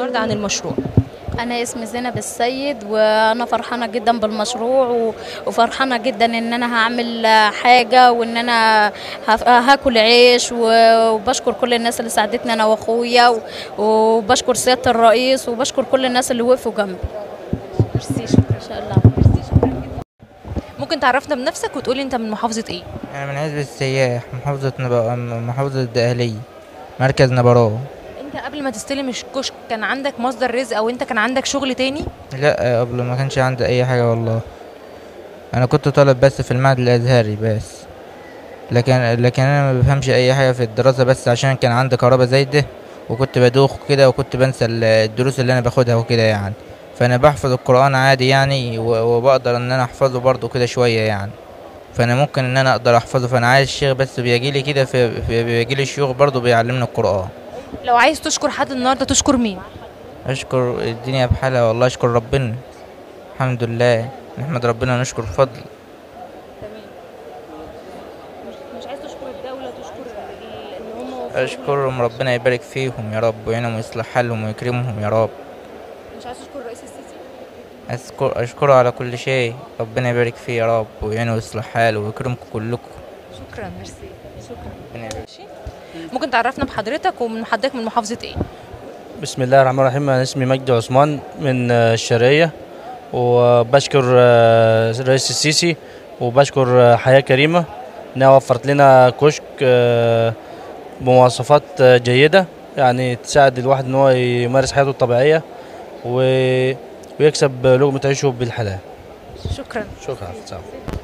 النهارده عن المشروع أنا اسمي زينب السيد وأنا فرحانة جدا بالمشروع و- وفرحانة جدا إن أنا هعمل حاجة وإن أنا هف- هاكل عيش و- وبشكر كل الناس اللي ساعدتني أنا وأخويا و- وبشكر سيادة الرئيس وبشكر كل الناس اللي وقفوا جنبي ميرسي شكرا إن شاء الله ممكن تعرفنا بنفسك وتقولي انت من محافظه ايه أنا من حزب السياح محافظة نبا... محافظة الدقهلية مركز نبراو انت قبل ما تستلم الكشك كان عندك مصدر رزق او انت كان عندك شغل تاني لا قبل ما كانش عندي أي حاجة والله أنا كنت طالب بس في المعهد الأزهري بس لكن لكن أنا ما بفهمش أي حاجة في الدراسة بس عشان كان عندي كهرباء زايدة وكنت بدوخ كده وكنت بنسى ال- الدروس اللي أنا باخدها وكده يعني فأنا بحفظ القرآن عادي يعني و- وبقدر إن أنا أحفظه برضه كده شوية يعني فأنا ممكن إن أنا أقدر أحفظه فأنا عايز الشيخ بس بيجيلي كده في في- بيجيلي الشيوخ برضه بيعلمني القرآن لو عايز تشكر حد النهارده تشكر مين أشكر الدنيا بحالها والله أشكر ربنا الحمد لله نحمد ربنا ونشكر فضل مش عايز تشكر الدوله تشكر ان هم أشكرهم ربنا يبارك فيهم يا رب ويعينهم ويصلح حالهم ويكرمهم يا رب مش عايز تشكر الرئيس السيسي أشكر أشكره على كل شيء ربنا يبارك فيه يا رب ويعينه ويصلح حاله ويكرمكم كلكم شكرا ميرسي شكرا ربنا يبارك ممكن تعرفنا بحضرتك ومن حضرتك من محافظه ايه بسم الله الرحمن الرحيم انا اسمي مجدي عثمان من آه، الشرقيه وبشكر آه، الرئيس السيسي وبشكر آه، حياه كريمه انها وفرت لنا كشك آه، بمواصفات آه، جيده يعني تساعد الواحد ان هو يمارس حياته الطبيعيه و- ويكسب لقمه عيشه بالحلال شكرا شكرا سلام.